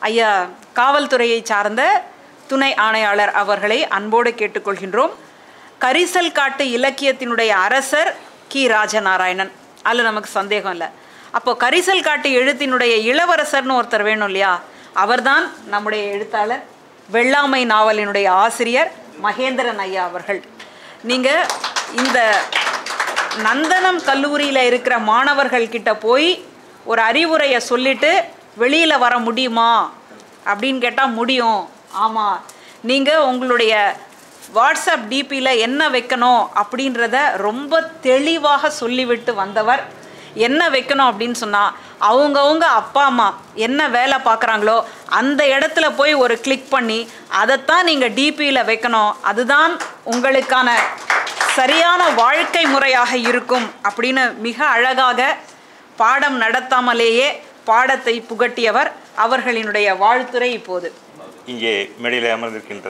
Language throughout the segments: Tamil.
ஐயா காவல்துறையை சார்ந்த துணை ஆணையாளர் அவர்களை அன்போடு கேட்டுக்கொள்கின்றோம் கரிசல் காட்டு இலக்கியத்தினுடைய அரசர் கி ராஜநாராயணன் அதில் நமக்கு சந்தேகம் இல்லை அப்போ கரிசல் காட்டு எழுத்தினுடைய இளவரசர்னு ஒருத்தர் வேணும் இல்லையா அவர்தான் நம்முடைய எழுத்தாளர் வெள்ளாமை நாவலினுடைய ஆசிரியர் மகேந்திரன் ஐயா அவர்கள் நீங்கள் இந்த நந்தனம் கல்லூரியில் இருக்கிற மாணவர்கள் கிட்ட போய் ஒரு அறிவுரையை சொல்லிட்டு வெளியில் வர முடியுமா அப்படின்னு கேட்டால் முடியும் ஆமாம் நீங்கள் உங்களுடைய வாட்ஸ்அப் டிபியில் என்ன வைக்கணும் அப்படின்றத ரொம்ப தெளிவாக சொல்லிவிட்டு வந்தவர் என்ன வைக்கணும் அப்படின்னு சொன்னால் அவங்கவுங்க அப்பா அம்மா என்ன வேலை பார்க்குறாங்களோ அந்த இடத்துல போய் ஒரு கிளிக் பண்ணி அதைத்தான் நீங்கள் டிபியில் வைக்கணும் அதுதான் உங்களுக்கான சரியான வாழ்க்கை முறையாக இருக்கும் அப்படின்னு மிக அழகாக பாடம் நடத்தாமலேயே பாடத்தை புகட்டியவர் அவர்களினுடைய வாழ்த்துரை இப்போது இங்கே மேடையில் அமர்ந்திருக்கின்ற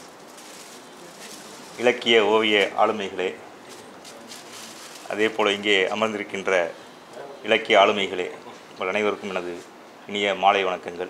இலக்கிய ஓவிய ஆளுமைகளே அதே போல் இங்கே அமர்ந்திருக்கின்ற இலக்கிய ஆளுமைகளே உங்கள் அனைவருக்கும் எனது இனிய மாலை வணக்கங்கள்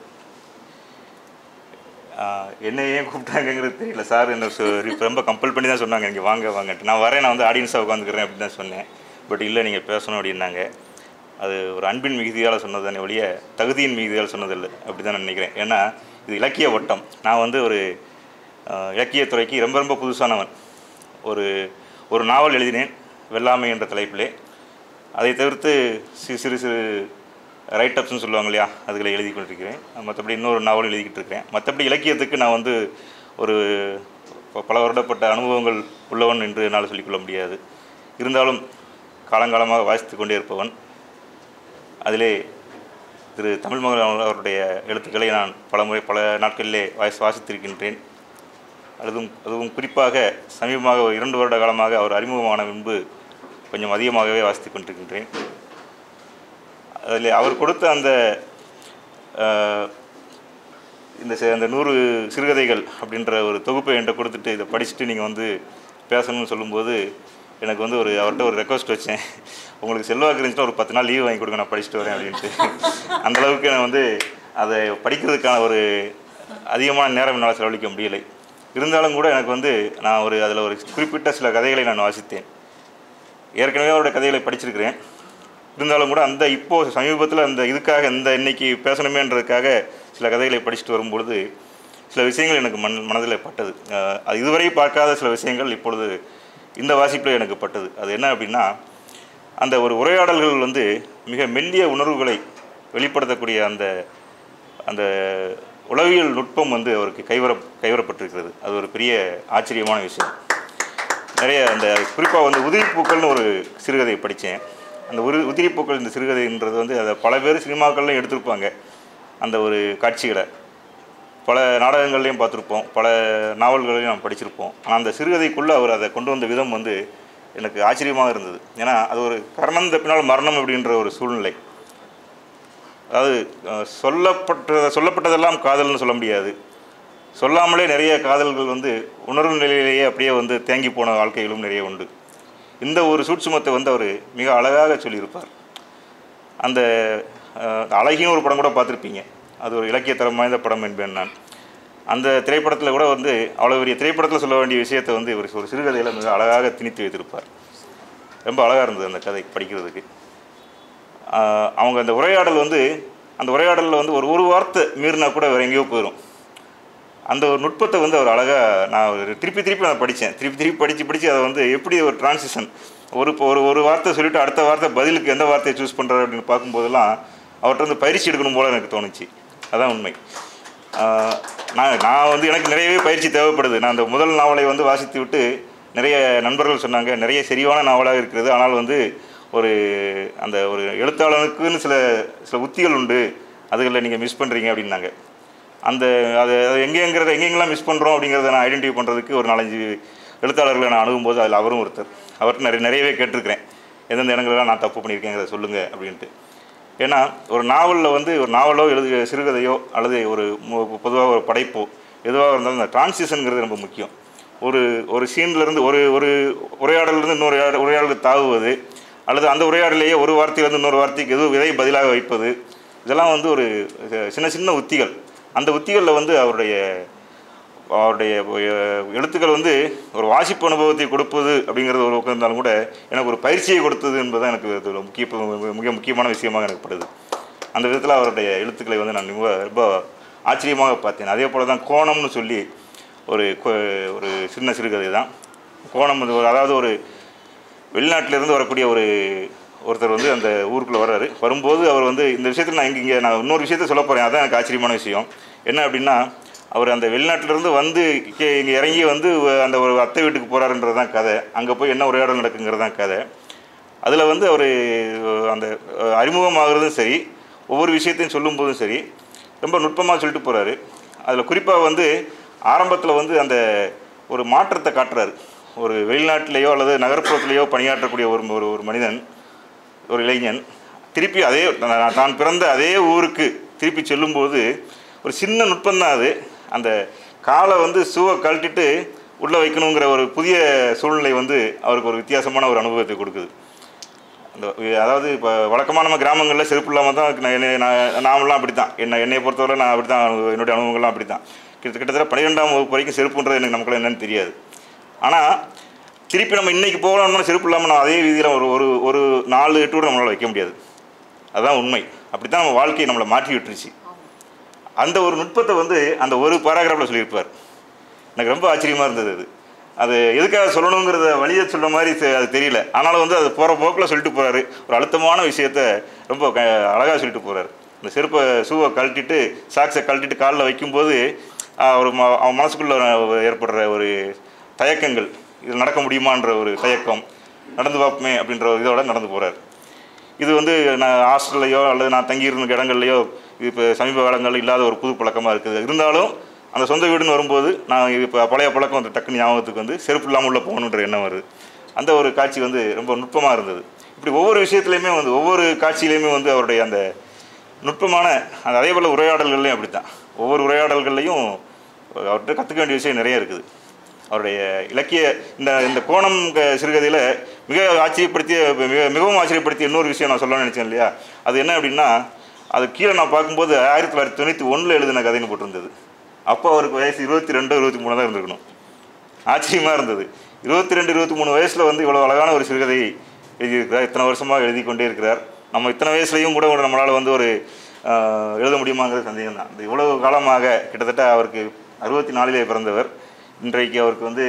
ஆஹ், என்னை ஏன் கூப்பிட்டாங்கங்கிறது தெரியல சார் என்ன சொ- இப்ப ரொம்ப கம்பல் பண்ணி தான் சொன்னாங்க இங்கே வாங்க வாங்கன்ட்டு நான் வரேன் நான் வந்து ஆடியன்ஸாக உட்காந்துக்கிறேன் அப்படின்னு தான் சொன்னேன் பட் இல்லை நீங்கள் பேசணும் அப்படின்னாங்க அது ஒரு அன்பின் மிகுதியால் சொன்னது தானே ஒழிய தகுதியின் மிகுதியால் சொன்னதில்லை அப்படி தான் நான் நினைக்கிறேன் ஏன்னா இது இலக்கிய வட்டம் நான் வந்து ஒரு ஆஹ், இலக்கியத்துறைக்கு ரொம்ப ரொம்ப புதுசானவன் ஒரு ஒரு நாவல் எழுதினேன் வெள்ளாமை என்ற தலைப்பிலே அதை தவிர்த்து சி சிறு சிறு ரைட்டப்ஸ்னு சொல்லுவாங்க இல்லையா அதுகளை எழுதி கொண்டிருக்கிறேன் மற்றபடி இன்னொரு நாவல் எழுதிக்கிட்டு இருக்கிறேன் மற்றபடி இலக்கியத்துக்கு நான் வந்து ஒரு ப- பல வருடப்பட்ட அனுபவங்கள் உள்ளவன் என்று என்னால் சொல்லிக்கொள்ள முடியாது இருந்தாலும் காலங்காலமாக வாசித்து கொண்டே இருப்பவன் அதிலே திரு தமிழ்மகன் அவருடைய எழுத்துக்களை நான் பல முறை பல நாட்களிலே வாசி வாசித்திருக்கின்றேன் அதுவும் அதுவும் குறிப்பாக சமீபமாக ஒரு இரண்டு வருட காலமாக அவர் அறிமுகமான முன்பு கொஞ்சம் அதிகமாகவே வாசித்துக் கொண்டிருக்கின்றேன் அதில் அவர் கொடுத்த அந்த அஹ், இந்த சி- அந்த நூறு சிறுகதைகள் அப்படின்ற ஒரு தொகுப்பை என்கிட்ட கொடுத்துட்டு இதை படிச்சுட்டு நீங்கள் வந்து பேசணும்னு சொல்லும்போது எனக்கு வந்து ஒரு அவர்கிட்ட ஒரு ரெக்வஸ்ட் வச்சேன் உங்களுக்கு செல்வாக்கு இருந்துச்சுன்னா ஒரு பத்து நாள் லீவ் வாங்கி கொடுங்க நான் படிச்சுட்டு வரேன் அப்படின்ட்டு அந்த அளவுக்கு நான் வந்து அதை படிக்கிறதுக்கான ஒரு அதிகமான நேரம் என்னால் செலவழிக்க முடியலை இருந்தாலும் கூட எனக்கு வந்து நான் ஒரு அதில் ஒரு குறிப்பிட்ட சில கதைகளை நான் வாசித்தேன் ஏற்கனவே அவருடைய கதைகளை படிச்சிருக்கிறேன் இருந்தாலும் கூட அந்த இப்போ சமீபத்தில் அந்த இதுக்காக இந்த இன்னைக்கு பேசணுமேன்றதுக்காக சில கதைகளை படிச்சுட்டு வரும்பொழுது சில விஷயங்கள் எனக்கு மன் மனதில் பட்டது அஹ் அது இதுவரை பார்க்காத சில விஷயங்கள் இப்பொழுது இந்த வாசிப்பில் எனக்கு பட்டது அது என்ன அப்படின்னா அந்த ஒரு உரையாடல்கள் வந்து மிக மெல்லிய உணர்வுகளை வெளிப்படுத்தக்கூடிய அந்த அந்த உளவியல் நுட்பம் வந்து அவருக்கு கைவர கைவரப்பட்டிருக்கிறது அது ஒரு பெரிய ஆச்சரியமான விஷயம் நிறைய அந்த குறிப்பாக வந்து உதிரிப்பூக்கள்னு ஒரு சிறுகதை படித்தேன் அந்த ஒரு உதிரிப்பூக்கள் இந்த சிறுகதைன்றது வந்து அதை பல பேர் சினிமாக்கள்லையும் எடுத்திருப்பாங்க அந்த ஒரு காட்சிகளை பல நாடகங்கள்லையும் பார்த்துருப்போம் பல நாவல்களையும் நாம் படிச்சிருப்போம் ஆனால் அந்த சிறுகதைக்குள்ளே அவர் அதை கொண்டு வந்த விதம் வந்து எனக்கு ஆச்சரியமாக இருந்தது ஏன்னா அது ஒரு கரணம் தப்பினால் மரணம் அப்படின்ற ஒரு சூழ்நிலை அதாவது அஹ், சொல்லப்பட்ட சொல்லப்பட்டதெல்லாம் காதல்னு சொல்ல முடியாது சொல்லாமலே நிறைய காதல்கள் வந்து உணர்வு நிலையிலேயே அப்படியே வந்து தேங்கி போன வாழ்க்கைகளும் நிறைய உண்டு இந்த ஒரு சூட்சுமத்தை வந்து அவர் மிக அழகாக சொல்லியிருப்பார் அந்த அஹ், அழகின்னு ஒரு படம் கூட பார்த்துருப்பீங்க அது ஒரு இலக்கியத்தரம் வாய்ந்த படம் என்பேன் நான் அந்த திரைப்படத்தில் கூட வந்து அவ்வளோ பெரிய திரைப்படத்தில் சொல்ல வேண்டிய விஷயத்தை வந்து இவர் ஒரு சிறுகதையில் மிக அழகாக திணித்து வைத்திருப்பார் ரொம்ப அழகாக இருந்தது அந்த கதை படிக்கிறதுக்கு ஆஹ் அவங்க அந்த உரையாடல் வந்து அந்த உரையாடலில் வந்து ஒரு ஒரு வார்த்தை மீறினா கூட வேறு எங்கேயோ போயிடும் அந்த ஒரு நுட்பத்தை வந்து அவர் அழகாக நான் ஒரு திருப்பி திருப்பி நான் படித்தேன் திருப்பி திருப்பி படித்து படித்து அதை வந்து எப்படி ஒரு டிரான்சிஷன் ஒரு இப்போ ஒரு ஒரு வார்த்தை சொல்லிவிட்டு அடுத்த வார்த்தை பதிலுக்கு எந்த வார்த்தையை சூஸ் பண்ணுறாரு அப்படின்னு பார்க்கும்போதெல்லாம் அவர்கிட்ட வந்து பயிற்சி எடுக்கணும் போல எனக்கு தோணுச்சு அதான் உண்மை ஆஹ் நான் நான் வந்து எனக்கு நிறையவே பயிற்சி தேவைப்படுது நான் அந்த முதல் நாவலை வந்து வாசித்து விட்டு நிறைய நண்பர்கள் சொன்னாங்க நிறைய சரிவான நாவலாக இருக்கிறது ஆனால் வந்து ஒரு அந்த ஒரு எழுத்தாளனுக்குன்னு சில சில உத்திகள் உண்டு அதுகளில் நீங்கள் மிஸ் பண்ணுறீங்க அப்படின்னாங்க அந்த அது அது எங்கேங்கிறத எங்கெங்கெல்லாம் மிஸ் பண்ணுறோம் அப்படிங்கிறத நான் ஐடென்டிஃபை பண்ணுறதுக்கு ஒரு நாலஞ்சு எழுத்தாளர்களை நான் அணுகும்போது அதில் அவரும் ஒருத்தர் அவர்கிட்ட நிறைய நிறையவே கேட்டிருக்கிறேன் எந்தெந்த இடங்களெல்லாம் நான் தப்பு பண்ணியிருக்கேங்கிறத சொல்லுங்கள் அப்படின்ட்டு ஏன்னா ஒரு நாவலில் வந்து ஒரு நாவலோ எழுது சிறுகதையோ அல்லது ஒரு பொதுவாக ஒரு படைப்போ எதுவாக இருந்தாலும் இந்த டிரான்சிஷனுங்கிறது ரொம்ப முக்கியம் ஒரு ஒரு சீன்லேருந்து ஒரு ஒரு உரையாடலேருந்து இன்னொரு உரையாடல் உரையாடலுக்கு தாவுவது அல்லது அந்த உரையாடலையே ஒரு வார்த்தையிலேருந்து இன்னொரு வார்த்தைக்கு எதுவும் விதை பதிலாக வைப்பது இதெல்லாம் வந்து ஒரு சின்ன சின்ன உத்திகள் அந்த உத்திகளில் வந்து அவருடைய அவருடைய அஹ், எழுத்துக்கள் வந்து ஒரு வாசிப்பு அனுபவத்தை கொடுப்பது அப்படிங்கிறது ஒரு பக்கம் இருந்தாலும் கூட எனக்கு ஒரு பயிற்சியை கொடுத்தது என்பதுதான் எனக்கு இது ஒரு முக்கிய மிக முக்கியமான விஷயமாக எனக்கு படுது அந்த விதத்தில் அவருடைய எழுத்துக்களை வந்து நான் ரொம்ப ரொம்ப ஆச்சரியமாக பார்த்தேன் அதே போல் தான் கோணம்னு சொல்லி ஒரு கொ- ஒரு சின்ன சிறுகதை தான் கோணம் வந்து ஒரு- அதாவது ஒரு வெளிநாட்டிலிருந்து வரக்கூடிய ஒரு ஒருத்தர் வந்து அந்த ஊருக்குள்ளே வர்றாரு வரும்போது அவர் வந்து இந்த விஷயத்தில் நான் இங்கே இங்கே நான் இன்னொரு விஷயத்த சொல்ல போகிறேன் அதான் எனக்கு ஆச்சரியமான விஷயம் என்ன அப்படின்னா அவர் அந்த வெளிநாட்டிலிருந்து வந்து இங்கே இங்கே இறங்கி வந்து அந்த ஒரு அத்தை வீட்டுக்கு போகிறாருன்றது தான் கதை அங்கே போய் என்ன உரையாடல் நடக்குங்கிறது தான் கதை அதில் வந்து அவர் அந்த அஹ், அறிமுகமாகிறதும் சரி ஒவ்வொரு விஷயத்தையும் சொல்லும்போதும் சரி ரொம்ப நுட்பமாக சொல்லிட்டு போகிறாரு அதில் குறிப்பாக வந்து ஆரம்பத்தில் வந்து அந்த ஒரு மாற்றத்தை காட்டுறாரு ஒரு வெளிநாட்டிலேயோ அல்லது நகர்ப்புறத்திலேயோ பணியாற்றக்கூடிய ஒரு ஒரு ஒரு மனிதன் ஒரு இளைஞன் திருப்பி அதே நான் தான் பிறந்த அதே ஊருக்கு திருப்பி செல்லும்போது ஒரு சின்ன நுட்பம் தான் அது அந்த காலை வந்து ஷூவை கழட்டிட்டு உள்ளே வைக்கணுங்கிற ஒரு புதிய சூழ்நிலை வந்து அவருக்கு ஒரு வித்தியாசமான ஒரு அனுபவத்தை கொடுக்குது அந்த அதாவது இப்போ வழக்கமாக நம்ம கிராமங்களில் செருப்பு இல்லாமல் தான் நான் என்னை நான் நாமெல்லாம் அப்படி தான் என்னை என்னை பொறுத்தவரை நான் அப்படி தான் என்னுடைய அனுபவங்கள்லாம் அப்படி தான் கிட்ட கிட்டத்தட்ட பன்னிரெண்டாம் வகுப்பு வரைக்கும் செருப்புன்றது எனக்கு நமக்குள்ள என்னன்னு தெரியாது ஆனால் திருப்பி நம்ம இன்னைக்கு போகலாம்னா செருப்பு இல்லாமல் நம்ம அதே வீதியில் ஒரு ஒரு ஒரு நாலு எட்டு கூட நம்மளால் வைக்க முடியாது அதுதான் உண்மை அப்படி தான் நம்ம வாழ்க்கையை நம்மளை மாற்றி விட்டுருச்சு அந்த ஒரு நுட்பத்தை வந்து அந்த ஒரு பேராகிராஃபில் சொல்லியிருப்பார் எனக்கு ரொம்ப ஆச்சரியமாக இருந்தது அது அது எதுக்காக சொல்லணுங்கிறத வழியை சொல்ற மாதிரி தெ- அது தெரியல ஆனாலும் வந்து அது போகிற போக்கில் சொல்லிட்டு போகிறாரு ஒரு அழுத்தமான விஷயத்த ரொம்ப க அழகாக சொல்லிட்டு போகிறாரு இந்த செருப்பை ஷூவை கழட்டிட்டு சாக்ஸை கழட்டிட்டு காலில் வைக்கும்போது ஆஹ், ஒரு ம அவன் மனசுக்குள்ளே ஏற்படுற ஒரு தயக்கங்கள் இது நடக்க முடியுமான்ற ஒரு தயக்கம் நடந்து பார்ப்போமே அப்படின்ற ஒரு இதோட நடந்து போகிறார் இது வந்து நான் ஹாஸ்டல்லையோ அல்லது நான் தங்கியிருந்த இடங்கள்லையோ இது இப்போ சமீப காலங்களில் இல்லாத ஒரு புது பழக்கமாக இருக்குது இருந்தாலும் அந்த சொந்த வீடுன்னு வரும்போது நான் இப்போ பழைய பழக்கம் வந்து டக்குன்னு ஞாபகத்துக்கு வந்து செருப்பு இல்லாமல் உள்ள போகணுன்ற எண்ணம் வருது அந்த ஒரு காட்சி வந்து ரொம்ப நுட்பமாக இருந்தது இப்படி ஒவ்வொரு விஷயத்துலையுமே வந்து ஒவ்வொரு காட்சியிலையுமே வந்து அவருடைய அந்த நுட்பமான அந்த அதே போல் உரையாடல்கள்லையும் அப்படி தான் ஒவ்வொரு உரையாடல்கள்லையும் அவர்கிட்ட கற்றுக்க வேண்டிய விஷயம் நிறைய இருக்குது அவருடைய இலக்கிய இந்த இந்த கோணம் க- சிறுகதையில் மிக ஆச்சரியப்படுத்திய மிக மிகவும் ஆச்சரியப்படுத்திய இன்னொரு விஷயம் நான் சொல்லணும்னு நினச்சேன் இல்லையா அது என்ன அப்படின்னா அது கீழே நான் பார்க்கும்போது ஆயிரத்தி தொள்ளாயிரத்தி தொண்ணூற்றி ஒன்றில் எழுதின கதைன்னு போட்டிருந்தது அப்போ அவருக்கு வயசு இருபத்தி ரெண்டு இருபத்தி மூணு தான் இருந்திருக்கணும் ஆச்சரியமாக இருந்தது இருபத்தி ரெண்டு இருபத்தி மூணு வயசில் வந்து இவ்வளோ அழகான ஒரு சிறுகதை எழுதியிருக்கிறார் இத்தனை வருஷமாக எழுதி கொண்டே இருக்கிறார் நம்ம இத்தனை வயசுலையும் கூட நம்மளால் வந்து ஒரு ஆஹ், எழுத முடியுமாங்கிறது சந்தேகம் தான் இந்த இவ்வளவு காலமாக கிட்டத்தட்ட அவருக்கு அறுபத்தி நாலிலே பிறந்தவர் இன்றைக்கு அவருக்கு வந்து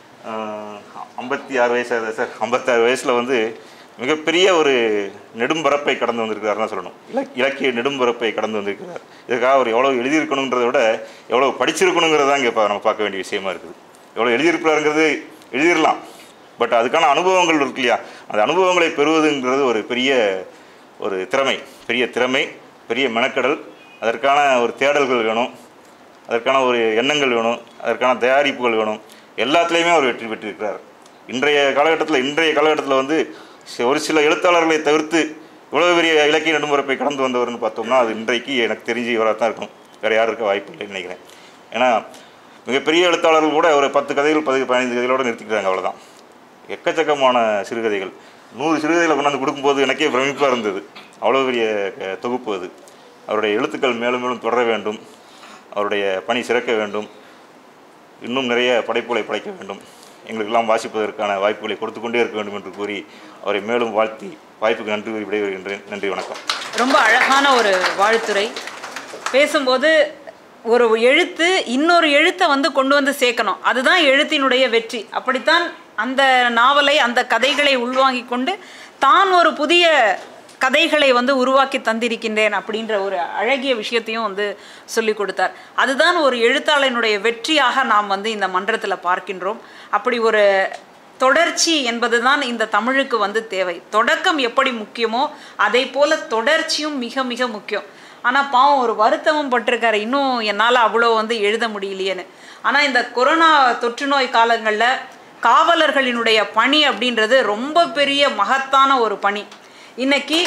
ஐம்பத்தி ஆறு வயசு ஆகுதா சார் ஐம்பத்தாறு வயசில் வந்து மிகப்பெரிய ஒரு நெடும்பரப்பை கடந்து வந்திருக்கிறாருன்னு தான் சொல்லணும் இலக் இலக்கிய நெடும்பரப்பை கடந்து வந்திருக்கிறார் இதுக்காக அவர் எவ்வளோ எழுதியிருக்கணுங்கிறத விட எவ்வளோ படிச்சிருக்கணுங்கிறதா இங்கே பா நம்ம பார்க்க வேண்டிய விஷயமா இருக்குது எவ்வளோ எழுதியிருக்கிறாருங்கிறது எழுதிடலாம் பட் அதுக்கான அனுபவங்கள் இருக்கு இல்லையா அந்த அனுபவங்களை பெறுவதுங்கிறது ஒரு பெரிய ஒரு திறமை பெரிய திறமை பெரிய மெனக்கடல் அதற்கான ஒரு தேடல்கள் வேணும் அதற்கான ஒரு எண்ணங்கள் வேணும் அதற்கான தயாரிப்புகள் வேணும் எல்லாத்துலேயுமே அவர் வெற்றி பெற்றிருக்கிறார் இன்றைய காலகட்டத்தில் இன்றைய காலகட்டத்தில் வந்து சி- ஒரு சில எழுத்தாளர்களை தவிர்த்து இவ்வளோ பெரிய இலக்கிய நெடுமுறைப்பை கடந்து வந்தவர்னு பார்த்தோம்னா அது இன்றைக்கு எனக்கு தெரிஞ்சு இவராக தான் இருக்கணும் வேறு யாரும் இருக்க வாய்ப்பு இல்லைன்னு நினைக்கிறேன் ஏன்னா மிகப்பெரிய எழுத்தாளர்கள் கூட ஒரு பத்து கதைகள் பதி பதினைந்து கதைகளோடு நிறுத்திக்கிறாங்க அவ்வளோதான் எக்கச்சக்கமான சிறுகதைகள் நூறு சிறுகதைகளை கொண்டாந்து கொடுக்கும்போது எனக்கே பிரமிப்பாக இருந்தது அவ்வளோ பெரிய க- தொகுப்பு அது அவருடைய எழுத்துக்கள் மேலும் மேலும் தொடர வேண்டும் அவருடைய பணி சிறக்க வேண்டும் இன்னும் நிறைய படைப்புகளை படைக்க வேண்டும் எங்களுக்கெல்லாம் வாசிப்பதற்கான வாய்ப்புகளை கொடுத்து கொண்டே இருக்க வேண்டும் என்று கூறி அவரை மேலும் வாழ்த்தி வாய்ப்புக்கு நன்றி கூறி விடைபெறுகின்றேன் நன்றி வணக்கம் ரொம்ப அழகான ஒரு வாழ்த்துரை பேசும்போது ஒரு எழுத்து இன்னொரு எழுத்தை வந்து கொண்டு வந்து சேர்க்கணும் அதுதான் எழுத்தினுடைய வெற்றி அப்படித்தான் அந்த நாவலை அந்த கதைகளை உள்வாங்கிக் கொண்டு தான் ஒரு புதிய கதைகளை வந்து உருவாக்கி தந்திருக்கின்றேன் அப்படின்ற ஒரு அழகிய விஷயத்தையும் வந்து சொல்லி கொடுத்தார் அதுதான் ஒரு எழுத்தாளனுடைய வெற்றியாக நாம் வந்து இந்த மன்றத்தில் பார்க்கின்றோம் அப்படி ஒரு தொடர்ச்சி என்பதுதான் இந்த தமிழுக்கு வந்து தேவை தொடக்கம் எப்படி முக்கியமோ அதே போல தொடர்ச்சியும் மிக மிக முக்கியம் ஆனால் பாவம் ஒரு வருத்தமும் பட்டிருக்காரு இன்னும் என்னால் அவ்வளோ வந்து எழுத முடியலையேன்னு ஆனால் இந்த கொரோனா தொற்று நோய் காலங்களில் காவலர்களினுடைய பணி அப்படின்றது ரொம்ப பெரிய மகத்தான ஒரு பணி இன்னைக்கு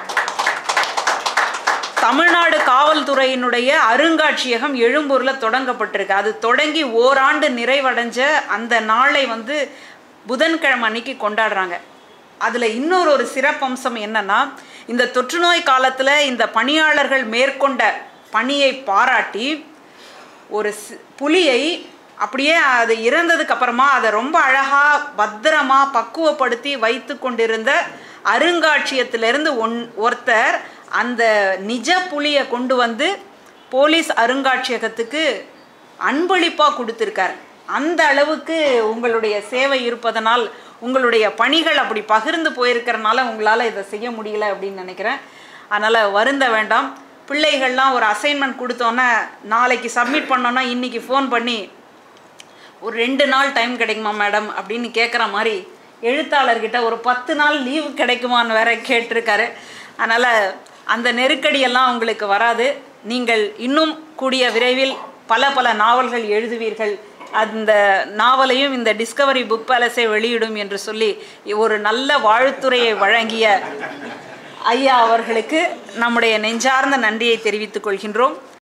தமிழ்நாடு காவல்துறையினுடைய அருங்காட்சியகம் எழும்பூரில் தொடங்கப்பட்டிருக்கு அது தொடங்கி ஓராண்டு நிறைவடைஞ்ச அந்த நாளை வந்து புதன்கிழமை அன்னைக்கு கொண்டாடுறாங்க அதில் இன்னொரு ஒரு சிறப்பம்சம் என்னன்னா இந்த தொற்றுநோய் காலத்தில் இந்த பணியாளர்கள் மேற்கொண்ட பணியை பாராட்டி ஒரு சி- புலியை அப்படியே அது இறந்ததுக்கு அப்புறமா அதை ரொம்ப அழகா பத்திரமா பக்குவப்படுத்தி வைத்து கொண்டிருந்த அருங்காட்சியகத்திலிருந்து ஒன் ஒருத்தர் அந்த நிஜ புலியை கொண்டு வந்து போலீஸ் அருங்காட்சியகத்துக்கு அன்பளிப்பாக கொடுத்துருக்கார் அந்த அளவுக்கு உங்களுடைய சேவை இருப்பதனால் உங்களுடைய பணிகள் அப்படி பகிர்ந்து போயிருக்கிறனால உங்களால் இதை செய்ய முடியல அப்படின்னு நினைக்கிறேன் அதனால் வருந்த வேண்டாம் பிள்ளைகள்லாம் ஒரு அசைன்மெண்ட் கொடுத்தோன்னே நாளைக்கு சப்மிட் பண்ணோன்னா இன்றைக்கி ஃபோன் பண்ணி ஒரு ரெண்டு நாள் டைம் கிடைக்குமா மேடம் அப்படின்னு கேட்குற மாதிரி எழுத்தாளர்கிட்ட ஒரு பத்து நாள் லீவு கிடைக்குமான்னு வேற கேட்டிருக்காரு அதனால் அந்த நெருக்கடியெல்லாம் உங்களுக்கு வராது நீங்கள் இன்னும் கூடிய விரைவில் பல பல நாவல்கள் எழுதுவீர்கள் அந்த நாவலையும் இந்த டிஸ்கவரி புக் பேலஸை வெளியிடும் என்று சொல்லி ஒரு நல்ல வாழ்த்துறையை வழங்கிய ஐயா அவர்களுக்கு நம்முடைய நெஞ்சார்ந்த நன்றியை தெரிவித்துக் கொள்கின்றோம்